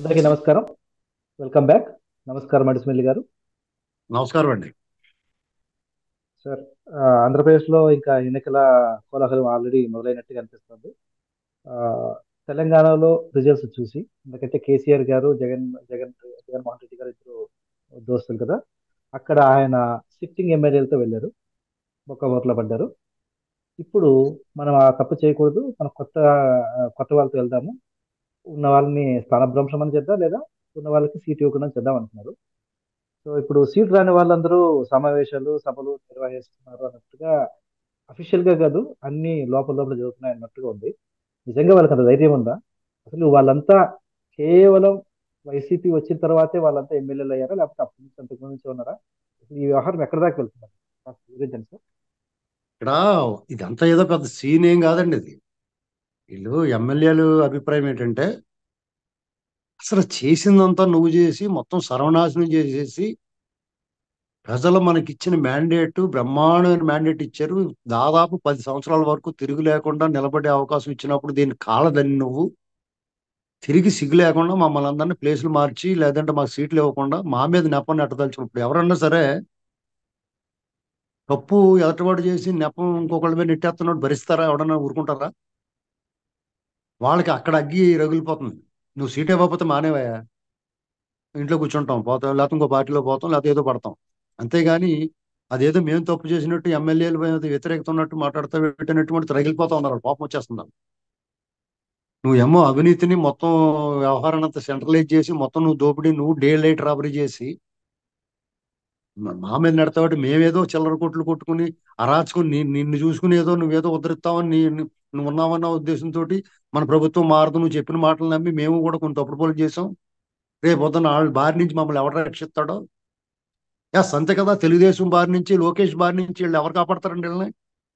అందరికీ నమస్కారం welcome back నమస్కారం అడిస్మిల్లి గారు నమస్కారం అండి సార్ ఆ, ఆంధ్రప్రదేశ్లో ఇంకా ఎన్నికల కోలాహలం ఆల్రెడీ మొదలైనట్టుగా అనిపిస్తుంది ఆ, తెలంగాణలో రిజల్ట్స్ చూసి ఎందుకంటే కేసీఆర్ గారు జగన్ జగన్ జగన్మోహన్ రెడ్డి గారు ఇద్దరు దోస్తులు కదా అక్కడ ఆయన సిట్టింగ్ ఎమ్మెల్యేలతో వెళ్ళారు మొక్క మొదలు పడ్డారు ఇప్పుడు మనం ఆ తప్పు చేయకూడదు మనం కొత్త కొత్త వాళ్ళతో వెళ్దాము ఉన్న వాళ్ళని స్థానభ్రంశం అని చేద్దాం లేదా ఉన్న వాళ్ళకి సీట్ ఇవ్వకుండా చేద్దాం అంటున్నారు సో ఇప్పుడు సీట్ రాని వాళ్ళందరూ సమావేశాలు సభలు నిర్వహిస్తున్నారు అన్నట్టుగా అఫీషియల్ గా కాదు అన్ని లోపల లోపల జరుగుతున్నాయి అన్నట్టుగా ఉంది నిజంగా వాళ్ళకి అంత ధైర్యం ఉందా అసలు వాళ్ళంతా కేవలం వైసీపీ వచ్చిన తర్వాతే వాళ్ళంతా ఎమ్మెల్యేలు అయ్యారా లేకపోతే అప్పటి నుంచి అంతకు నుంచి ఉన్నారా అసలు ఈ వ్యవహారం ఎక్కడ దాకా వెళ్తున్నారు కాస్త వివరించండి సార్ ఇక్కడ ఇదంతా ఏదో పెద్ద సీన్ ఏం కాదండి ఇది వీళ్ళు ఎమ్మెల్యేలు అభిప్రాయం ఏంటంటే అసలు చేసిందంతా నువ్వు చేసి మొత్తం సర్వనాశనం చేసేసి ప్రజలు మనకి ఇచ్చిన మ్యాండేట్ బ్రహ్మాండమైన మ్యాండేట్ ఇచ్చారు దాదాపు పది సంవత్సరాల వరకు తిరుగు లేకుండా నిలబడే అవకాశం ఇచ్చినప్పుడు దీన్ని కాలదని నువ్వు తిరిగి సిగ్గు లేకుండా మమ్మల్ని అందరినీ ప్లేసులు మార్చి లేదంటే మాకు సీట్లు ఇవ్వకుండా మా మీద నెపం నెట్టదలుచుకున్నప్పుడు ఎవరన్నా సరే తప్పు ఎదటివాడు చేసి నెపం ఇంకొకళ్ళ మీద నెట్టేస్తున్నాడు భరిస్తారా ఎవడన్నా ఊరుకుంటారా వాళ్ళకి అక్కడ అగ్గి రగిలిపోతుంది నువ్వు సీట్ ఇవ్వకపోతే మానేవయ్యా ఇంట్లో కూర్చుంటాం పోతాం లేకపోతే ఇంకో పార్టీలో పోతాం లేకపోతే ఏదో పడతాం అంతేగాని అదేదో మేము తప్పు చేసినట్టు ఎమ్మెల్యేలు మీద వ్యతిరేకత ఉన్నట్టు మాట్లాడుతూ పెట్టినటువంటి రగిలిపోతా ఉన్నారు కోపం వచ్చేస్తున్నారు నువ్వు ఏమో అవినీతిని మొత్తం వ్యవహారాన్ని అంతా సెంట్రలైజ్ చేసి మొత్తం నువ్వు దోపిడీ నువ్వు డే లైట్ రాబరీ చేసి మ- మా మీద నడతావాటి మేమేదో చిల్లర కొట్లు కొట్టుకుని అరాచుకుని ని- నిన్ను చూసుకుని ఏదో నువ్వేదో ఉద్ధరిస్తావని నీ నీ- నువ్వు ఉన్నావన్న ఉద్దేశంతో మన ప్రభుత్వం మారదు నువ్వు చెప్పిన మాటలు నమ్మి మేము కూడా కొంత తప్పుడు పనులు చేసాం రేపు పొద్దున్న వాళ్ళ బారి నుంచి మమ్మల్ని ఎవరు రక్షిస్తాడో ఎస్ అంతే కదా తెలుగుదేశం బారి నుంచి లోకేష్ బారి నుంచి వీళ్ళు ఎవరు కాపాడతారండి వీళ్ళని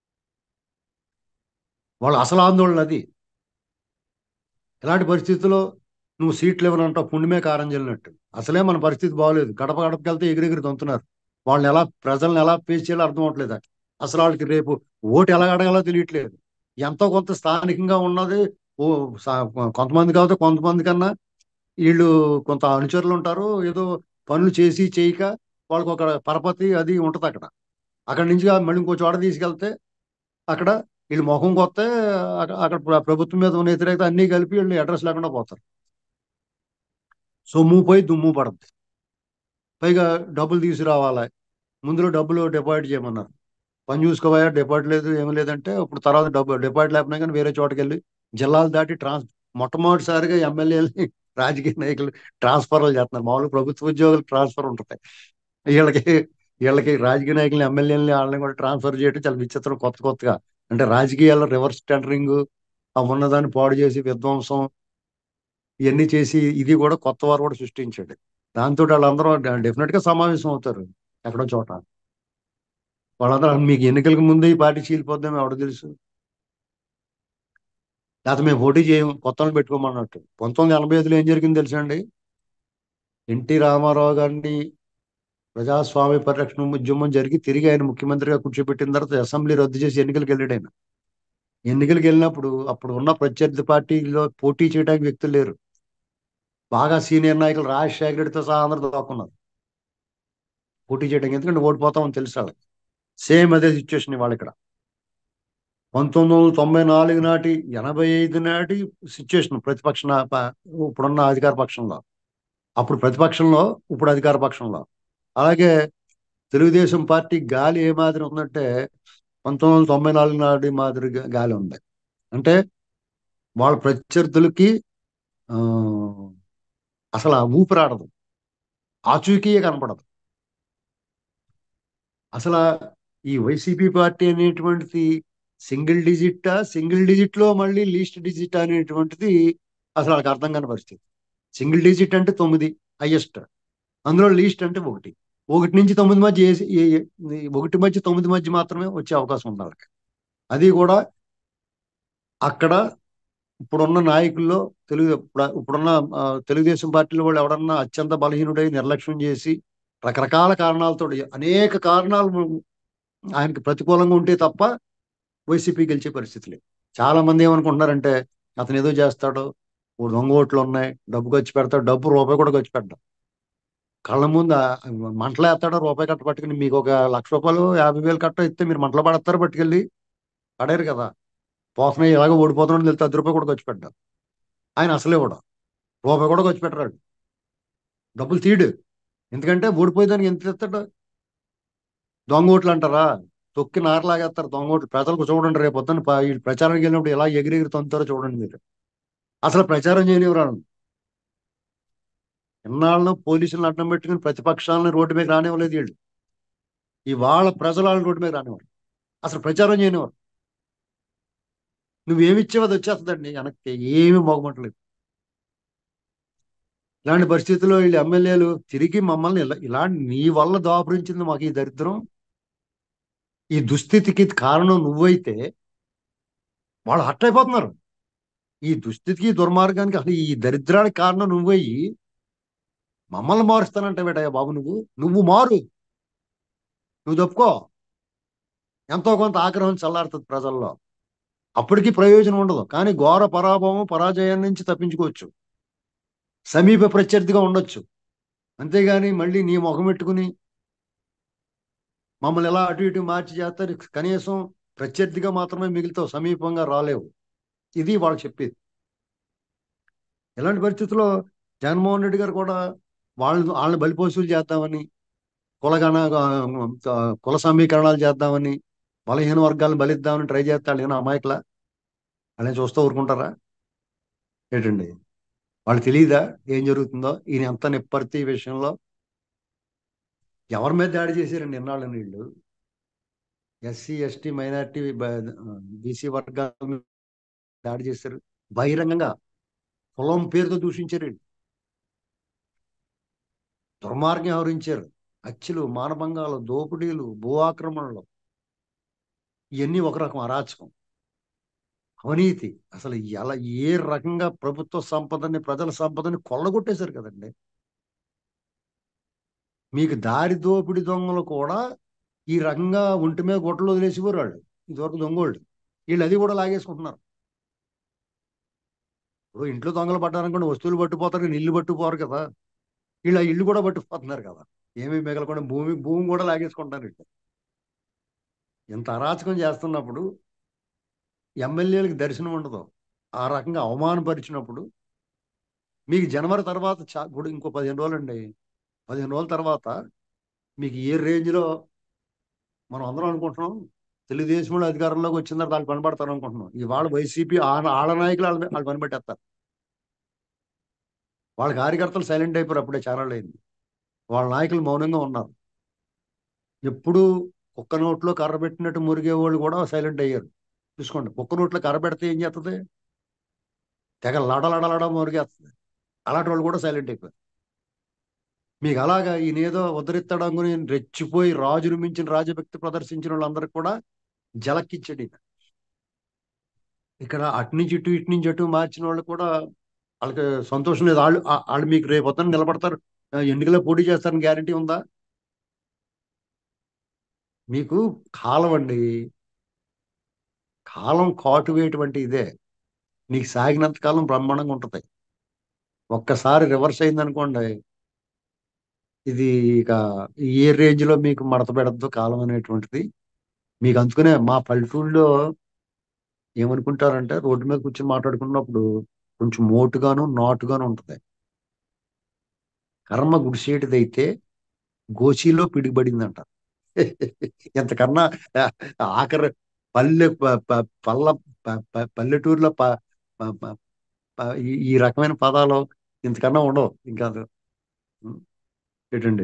వాళ్ళ అసలు ఆందోళన అది ఇలాంటి పరిస్థితుల్లో నువ్వు సీట్లు ఇవ్వనంటావు పుణ్యమే కారం చెల్లినట్టు అసలే మన పరిస్థితి బాగోలేదు గడప గడపకి వెళ్తే ఎగిరెగిరి దంతున్నారు వాళ్ళని ఎలా ప్రజల్ని ఎలా ఫేస్ చేయాలో అర్థం అవట్లేదు అసలు వాళ్ళకి రేపు ఓటు ఎలా అడగాలో తెలియట్లేదు ఎంతో కొంత స్థానికంగా ఉన్నది ఓ సా- కొంతమంది కాకపోతే కొంతమంది కన్నా వీళ్ళు కొంత అనుచరులు ఉంటారు ఏదో పనులు చేసి చేయక వాళ్ళకి ఒక పరపతి అది ఉంటది అక్కడ అక్కడ నుంచి మళ్ళీ ఇంకో చోట తీసుకెళ్తే అక్కడ వీళ్ళు ముఖం కొత్తే అక్కడ అక్కడ ప్ర- ప్రభుత్వం మీద ఉన్న వ్యతిరేకత అన్ని కలిపి వీళ్ళు అడ్రస్ లేకుండా పోతారు సొమ్ము పోయి దుమ్ము పడద్ది పైగా డబ్బులు తీసుకురావాలి ముందులో డబ్బులు డిపాజిట్ చేయమన్నారు పని చూసుకోవా డిపాజిట్ లేదు ఏమీ లేదంటే ఇప్పుడు తర్వాత డబ్బు డిపాజిట్ లేకపోయినా కానీ వేరే చోటకి వెళ్ళి జిల్లాలు దాటి ట్రాన్స్ మొట్టమొదటిసారిగా ఎమ్మెల్యేలని రాజకీయ నాయకులు ట్రాన్స్ఫర్లు చేస్తున్నారు మామూలుగా ప్రభుత్వ ఉద్యోగులు ట్రాన్స్ఫర్ ఉంటుంటాయి వీళ్ళకి వీళ్ళకి రాజకీయ నాయకులు ఎమ్మెల్యేలని వాళ్ళని కూడా ట్రాన్స్ఫర్ చేయడం చాలా విచిత్రం కొత్త కొత్తగా అంటే రాజకీయాల్లో రివర్స్ టెండరింగ్ ఆ ఉన్నదాన్ని పాడు చేసి విధ్వంసం ఇవన్నీ చేసి ఇది కూడా కొత్త వారు కూడా సృష్టించాడు దాంతో వాళ్ళందరూ డెఫినెట్ గా సమావేశం అవుతారు ఎక్కడో చోట వాళ్ళందరూ మీకు ఎన్నికలకు ముందే ఈ పార్టీ చీలిపోద్దాం ఎవడ తెలుసు లేకపోతే మేము పోటీ చేయం కొత్త వాళ్ళని పెట్టుకోమన్నట్టు పంతొమ్మిది ఎనభై ఐదులో ఏం జరిగింది తెలుసా అండి ఎన్టీ రామారావు గారిని ప్రజాస్వామ్య పరిరక్షణ ఉద్యమం జరిగి తిరిగి ఆయన ముఖ్యమంత్రిగా కూర్చోబెట్టిన తర్వాత అసెంబ్లీ రద్దు చేసి ఎన్నికలకు వెళ్ళాడు ఆయన ఎన్నికలకు వెళ్ళినప్పుడు అప్పుడు ఉన్న ప్రత్యర్థి పార్టీలో పోటీ చేయడానికి వ్యక్తులు లేరు బాగా సీనియర్ నాయకులు రాజశేఖర రెడ్డితో సహా అందరూ దాక్కున్నారు పోటీ చేయడానికి ఎందుకంటే ఓడిపోతామని తెలుసు వాళ్ళకి సేమ్ అదే సిచ్యువేషన్ ఇవాళ ఇక్కడ పంతొమ్మిది వందల తొంభై నాలుగు నాటి ఎనభై ఐదు నాటి సిచ్యువేషన్ ప్రతిపక్ష నా- ప- ఇప్పుడున్న అధికార పక్షంలో అప్పుడు ప్రతిపక్షంలో ఇప్పుడు అధికార పక్షంలో అలాగే తెలుగుదేశం పార్టీ గాలి ఏ మాదిరి ఉందంటే పంతొమ్మిది వందల తొంభై నాలుగు నాటి మాదిరి గా- గాలి ఉంది అంటే వాళ్ళ ప్రత్యర్థులకి ఆ, అసలు ఆ ఊపిరాడదు ఆచూకీయే కనపడదు అసలు ఈ వైసీపీ పార్టీ అనేటువంటిది సింగిల్ డిజిట్ సింగిల్ డిజిట్ లో మళ్ళీ లీస్ట్ డిజిట్ అనేటువంటిది అసలు వాళ్ళకి అర్థం కాని పరిస్థితి సింగిల్ డిజిట్ అంటే తొమ్మిది హైయెస్ట్ అందులో లీస్ట్ అంటే ఒకటి ఒకటి నుంచి తొమ్మిది మధ్య ఏ- ఏ- ఏ- ఒకటి మధ్య తొమ్మిది మధ్య మాత్రమే వచ్చే అవకాశం ఉంది వాళ్ళకి అది కూడా అక్కడ ఇప్పుడున్న నాయకుల్లో తెలుగు ఇప్పుడు- ఇప్పుడున్న ఆ, తెలుగుదేశం పార్టీలో వాళ్ళు ఎవడన్నా అత్యంత బలహీనుడై నిర్లక్ష్యం చేసి రకరకాల కారణాలతో అనేక కారణాలు ఆయనకి ప్రతికూలంగా ఉంటే తప్ప వైసీపీ గెలిచే పరిస్థితి లేదు చాలా మంది ఏమనుకుంటున్నారంటే అతను ఏదో చేస్తాడు ఓ దొంగ ఓట్లు ఉన్నాయి డబ్బు ఖర్చు పెడతాడు డబ్బు రూపాయి కూడా ఖర్చు పెట్టడం కళ్ళ ముందు ఆ మంటలు వేస్తాడో రూపాయి కట్ట పట్టుకుని మీకు ఒక లక్ష రూపాయలు యాభై వేలు కట్ట ఇస్తే మీరు మంటలు పడతారు పట్టుకెళ్ళి పడారు కదా పోతున్నాయి ఇలాగ ఓడిపోతున్నాడు తెలితే పది రూపాయలు కూడా ఖర్చు పెట్టాడు ఆయన అసలే కూడా రూపాయి కూడా ఖర్చు పెట్టరాడు డబ్బులు తీడు ఎందుకంటే ఓడిపోయేదానికి ఎంత ఇస్తాడు దొంగ ఓట్లు అంటారా తొక్కి నారలాగేస్తారు దొంగ ఓట్లు ప్రజలకు చూడండి రేపు పొద్దున్న ప- ఈ ప్రచారానికి వెళ్ళినప్పుడు ఎలా ఎగిరెగిరి తొంతారో చూడండి మీరు అసలు ప్రచారం చేయనివ్వరాను ఇన్నాళ్ళు పోలీసులను అడ్డం పెట్టుకుని ప్రతిపక్షాలను రోడ్డు మీద రానివ్వలేదు వీళ్ళు ఇవాళ ప్రజలు వాళ్ళని రోడ్డు మీద రానివ్వరు అసలు ప్రచారం చేయనివ్వరు నువ్వేమి ఇచ్చేవి అది వచ్చేస్తుందండి వెనక్కి ఏమి మొగమంటలేదు ఇలాంటి పరిస్థితుల్లో వీళ్ళు ఎమ్మెల్యేలు తిరిగి మమ్మల్ని ఇలా ఇలాంటి నీ వల్ల దాపురించింది మాకు ఈ దరిద్రం ఈ దుస్థితికి కారణం నువ్వైతే వాళ్ళు హట్ అయిపోతున్నారు ఈ దుస్థితికి దుర్మార్గానికి అసలు ఈ దరిద్రానికి కారణం నువ్వయ్యి మమ్మల్ని మారుస్తానంటే బేటయ్య బాబు నువ్వు నువ్వు మారు నువ్వు తప్పుకో ఎంతో కొంత ఆగ్రహం చల్లారుతుంది ప్రజల్లో అప్పటికి ప్రయోజనం ఉండదు కానీ ఘోర పరాభవం పరాజయం నుంచి తప్పించుకోవచ్చు సమీప ప్రత్యర్థిగా ఉండొచ్చు అంతేగాని మళ్ళీ నీ ముఖం పెట్టుకుని మమ్మల్ని ఎలా అటు ఇటు మార్చి చేస్తారు కనీసం ప్రత్యర్థిగా మాత్రమే మిగులుతావు సమీపంగా రాలేవు ఇది వాళ్ళకి చెప్పేది ఇలాంటి పరిస్థితుల్లో జగన్మోహన్ రెడ్డి గారు కూడా వాళ్ళు వాళ్ళని బలిపోసులు చేద్దామని కులగణ ఆ, కుల సమీకరణాలు చేద్దామని బలహీన వర్గాలను బలిద్దామని ట్రై చేస్తాడు ఏమో అమాయకుల వాళ్ళని చూస్తూ ఊరుకుంటారా ఏంటండి వాళ్ళు తెలియదా ఏం జరుగుతుందో ఈయన ఎంత నిప్పర్తి ఈ విషయంలో ఎవరి మీద దాడి చేశారండి ఎన్నాళ్ళు వీళ్ళు ఎస్సీ ఎస్టీ మైనార్టీ బీసీ వర్గాల మీద దాడి చేశారు బహిరంగంగా కులం పేరుతో దూషించారు వీళ్ళు. దుర్మార్గం వ్యవహరించారు హత్యలు మానభంగాలు దోపిడీలు భూ ఆక్రమణలు ఇవన్నీ ఒక రకం అరాచకం అవినీతి అసలు ఎలా ఏ రకంగా ప్రభుత్వ సంపదని ప్రజల సంపదని కొల్లగొట్టేశారు కదండి మీకు దారి దోపిడి దొంగలు కూడా ఈ రకంగా ఒంటి మీద గుట్టలు వదిలేసేవారు వాళ్ళు ఇదివరకు దొంగోళ్ళు వీళ్ళు అది కూడా లాగేసుకుంటున్నారు ఇప్పుడు ఇంట్లో దొంగలు పడ్డారనుకోండి వస్తువులు పట్టుకుపోతారు కానీ ఇల్లు పట్టుకుపోరు కదా వీళ్ళు ఆ ఇల్లు కూడా పట్టుకుపోతున్నారు కదా ఏమీ మిగలకుండా భూమి భూమి కూడా లాగేసుకుంటారు వీళ్ళు ఇంత అరాచకం చేస్తున్నప్పుడు ఎమ్మెల్యేలకు దర్శనం ఉండదు ఆ రకంగా అవమానపరిచినప్పుడు మీకు జనవరి తర్వాత చా ఇప్పుడు ఇంకో పదిహేను రోజులు అండి పదిహేను రోజుల తర్వాత మీకు ఏ రేంజ్లో మనం అందరం అనుకుంటున్నాం తెలుగుదేశంలో అధికారంలోకి వచ్చిన తర్వాత వాళ్ళు పనిపడతారు అనుకుంటున్నాం ఇవాళ వైసీపీ ఆళ్ళ నాయకులు వాళ్ళ వాళ్ళు పని పెట్టేస్తారు వాళ్ళ కార్యకర్తలు సైలెంట్ అయిపోయారు అప్పుడే చాలా అయింది వాళ్ళ నాయకులు మౌనంగా ఉన్నారు ఎప్పుడు కుక్క నోట్లో కర్ర పెట్టినట్టు మురిగే వాళ్ళు కూడా సైలెంట్ అయ్యారు చూసుకోండి కుక్క నోట్లో కర్ర పెడితే ఏం చేస్తుంది తెగ లడలడలడ మురిగేస్తుంది అలాంటి వాళ్ళు కూడా సైలెంట్ అయిపోయారు మీకు అలాగా ఈయన ఏదో ఉద్ధరిస్తాడు అనుకుని రెచ్చిపోయి రాజును మించిన రాజభక్తి ప్రదర్శించిన వాళ్ళందరికీ కూడా జలక్కిచ్చాడు ఈయన ఇక్కడ అటు నుంచి ఇటు ఇటు నుంచి అటు మార్చిన వాళ్ళు కూడా వాళ్ళకి సంతోషం లేదు వాళ్ళు ఆ- వాళ్ళు మీకు రేపు పొద్దున్న నిలబడతారు ఆ, ఎన్నికల్లో పోటీ చేస్తారని గ్యారంటీ ఉందా మీకు కాలం అండి కాలం కాటు వేయటువంటి ఇదే నీకు సాగినంత కాలం బ్రహ్మాండంగా ఉంటుంది ఒక్కసారి రివర్స్ అయింది అనుకోండి ఇది ఇక ఏ రేంజ్ లో మీకు మడత పెడద్దు కాలం అనేటువంటిది మీకు అందుకనే మా పల్లెటూళ్ళలో ఏమనుకుంటారంటే రోడ్డు మీద కూర్చొని మాట్లాడుకున్నప్పుడు కొంచెం మోటుగాను నాటుగాను ఉంటుంది కర్మ గుడిసేటిదైతే గోచీలో పిడిబడిందంట ఎంతకన్నా ఆ, ఆఖరి పల్లె ప- ప- పల్ల ప- ప- పల్లెటూరులో ప- ప- ప- ప- ఈ ఈ రకమైన పదాలు ఇంతకన్నా ఉండవు ఇంకా అది. ఉం. ఏంటండి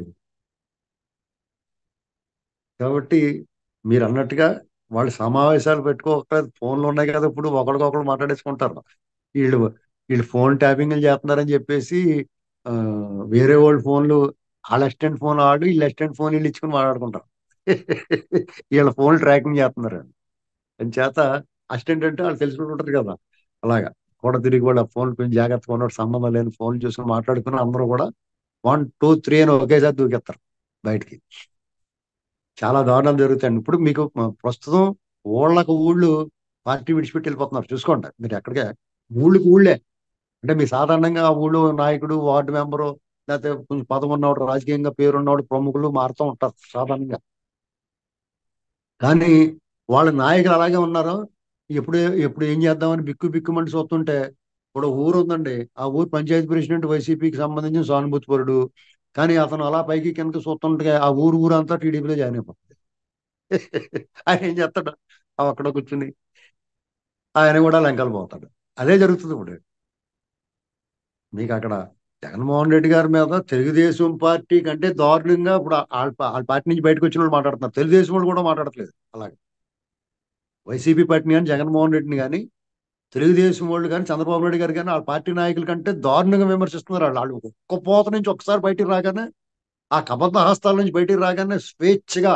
కాబట్టి మీరు అన్నట్టుగా వాళ్ళు సమావేశాలు పెట్టుకోకలేదు ఫోన్లు ఉన్నాయి కదా ఇప్పుడు ఒకరికొకరు మాట్లాడేసుకుంటారు వీళ్ళు వీళ్ళు ఫోన్ ట్యాపింగ్లు చేస్తున్నారని చెప్పేసి ఆ, వేరే వాళ్ళ ఫోన్లు వాళ్ళ అసిస్టెంట్ ఫోన్ ఆడు వీళ్ళ అసిస్టెంట్ ఫోన్ వీళ్ళు ఇచ్చుకుని మాట్లాడుకుంటారు వీళ్ళ ఫోన్ ట్రాకింగ్ చేస్తున్నారు అని చేత అసిస్టెంట్ అంటే వాళ్ళు తెలుసుకుని ఉంటారు కదా అలాగా కూడా తిరిగి కూడా ఫోన్ కొంచెం జాగ్రత్తగా ఉన్నట్టు సంబంధం లేని ఫోన్ చూసుకుని మాట్లాడుకుని అందరూ కూడా వన్ టూ త్రీ అని ఒకేసారి దూకెత్తారు బయటికి చాలా దారుణాలు జరుగుతాయండి ఇప్పుడు మీకు మ- ప్రస్తుతం ఊళ్ళకు ఊళ్ళు పార్టీ విడిచిపెట్టి వెళ్ళిపోతున్నారు చూసుకోండి మీరు ఎక్కడికే ఊళ్ళకి ఊళ్ళే అంటే మీ సాధారణంగా ఆ ఊళ్ళో నాయకుడు వార్డు మెంబరు లేకపోతే కొంచెం పదవి ఉన్నవాడు రాజకీయంగా పేరున్నవాడు ప్రముఖులు మారుతూ ఉంటారు సాధారణంగా కానీ వాళ్ళ నాయకులు అలాగే ఉన్నారు ఎప్పుడు ఎప్పుడు ఏం చేద్దామని బిక్కు బిక్కుమంటి చూస్తుంటే ఇప్పుడు ఊరు ఉందండి ఆ ఊరు పంచాయతీ ప్రెసిడెంట్ వైసీపీకి సంబంధించిన సానుభూతిపరుడు కానీ అతను అలా పైకి కిందకి చూస్తుంటే ఆ ఊరు ఊరంతా టీడీపీలో జాయిన్ అయిపోతుంది ఆయన ఏం చేస్తాడు ఆ అక్కడ కూర్చుని ఆయన కూడా లంకలు పోతాడు అదే జరుగుతుంది ఇప్పుడు మీకు అక్కడ జగన్మోహన్ రెడ్డి గారి మీద తెలుగుదేశం పార్టీ కంటే దారుణంగా ఇప్పుడు వాళ్ళ వాళ్ళ పార్టీ నుంచి బయటకు వచ్చిన వాళ్ళు మాట్లాడుతున్నారు తెలుగుదేశం వాళ్ళు కూడా మాట్లాడట్లేదు అలాగే వైసీపీ పార్టీని కానీ జగన్మోహన్ రెడ్డిని కానీ తెలుగుదేశం వాళ్ళు కానీ చంద్రబాబు నాయుడు గారు కానీ వాళ్ళ పార్టీ నాయకుల కంటే దారుణంగా విమర్శిస్తున్నారు వాళ్ళు వాళ్ళు ఒక్క పోత నుంచి ఒకసారి బయటికి రాగానే ఆ కబద్ధ హస్తాల నుంచి బయటికి రాగానే స్వేచ్ఛగా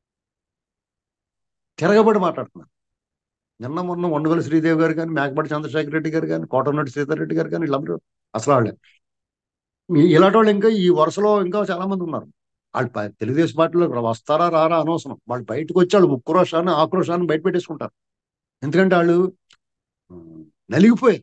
తిరగబడి మాట్లాడుతున్నారు నిన్న మొన్న ఉండవల్లి శ్రీదేవి గారు కానీ మేకపాటి చంద్రశేఖర రెడ్డి గారు కానీ కోటన్నటి సీతారెడ్డి రెడ్డి గారు కానీ వీళ్ళందరూ అసలు వాళ్ళే ఈ- ఇలాంటి వాళ్ళు ఇంకా ఈ వరుసలో ఇంకా చాలా మంది ఉన్నారు వాళ్ళు ప- తెలుగుదేశం పార్టీలో వస్తారా రారా అనవసరం వాళ్ళు బయటకు వచ్చి వాళ్ళు ఉక్రోషాన్ని ఆక్రోషాన్ని బయట పెట్టేసుకుంటారు ఎందుకంటే వాళ్ళు ఉమ్, నలిగిపోయి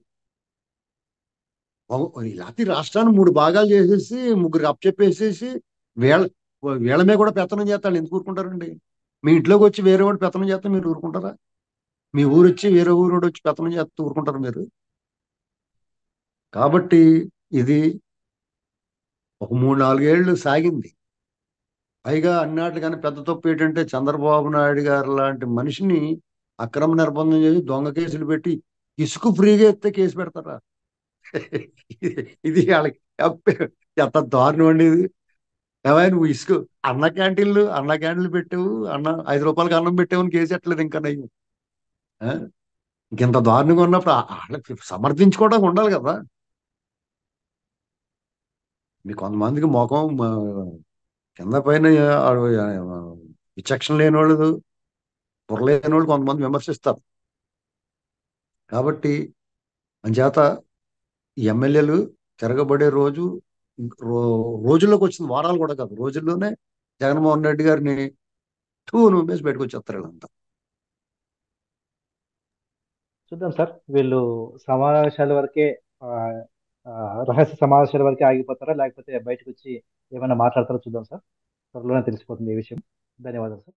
లేకపోతే రాష్ట్రాన్ని మూడు భాగాలు చేసేసి ముగ్గురు అప్పచెప్పేసేసి వీళ్ళ వీళ్ళ మీద కూడా పెత్తనం చేస్తాడు ఎందుకు ఊరుకుంటారండి మీ ఇంట్లోకి వచ్చి వేరే వాడు పెత్తనం చేస్తే మీరు ఊరుకుంటారా మీ ఊరు వచ్చి వేరే ఊరు వచ్చి పెత్తనం చేస్తే ఊరుకుంటారు మీరు కాబట్టి ఇది ఒక మూడు నాలుగేళ్లు సాగింది పైగా అన్నాటికన్నా పెద్ద తప్పు ఏంటంటే చంద్రబాబు నాయుడు గారు లాంటి మనిషిని అక్రమ నిర్బంధం చేసి దొంగ కేసులు పెట్టి ఇసుకు ఫ్రీగా ఎత్తే కేసు పెడతారా ఇది- ఇది వాళ్ళకి అప్ప- ఎంత దారుణం అండి ఇది ఏమైనా నువ్వు ఇసుకు అన్న క్యాంటీన్లు అన్న క్యాంటీన్లు పెట్టావు అన్న ఐదు రూపాయలకి అన్నం పెట్టావు అని కేసు ఎట్టలేదు ఇంకా నయ్యం ఆ? ఇంకెంత దారుణంగా ఉన్నప్పుడు ఆ- వాళ్ళకి సమర్థించుకోవడానికి ఉండాలి కదా మీ కొంతమందికి ముఖం ఆ, కింద పైన ఆ, ఆ, విచక్షణ లేని వాళ్ళు బుర్ర లేని వాళ్ళు కొంతమంది విమర్శిస్తారు కాబట్టి అంచేత ఈ ఎమ్మెల్యేలు తిరగబడే రోజు రో- రోజుల్లోకి వచ్చింది వారాలు కూడా కాదు రోజుల్లోనే జగన్మోహన్ రెడ్డి గారిని టూ నువ్వేసి బయటకు వచ్చేస్తారు వీళ్ళంతా చూద్దాం సార్ వీళ్ళు సమావేశాల వరకే ఆ, ఆ, రహస్య సమావేశాల వరకే ఆగిపోతారా లేకపోతే బయటకు వచ్చి ఏమైనా మాట్లాడతారో చూద్దాం సార్ త్వరలోనే తెలిసిపోతుంది ఈ విషయం ధన్యవాదాలు సార్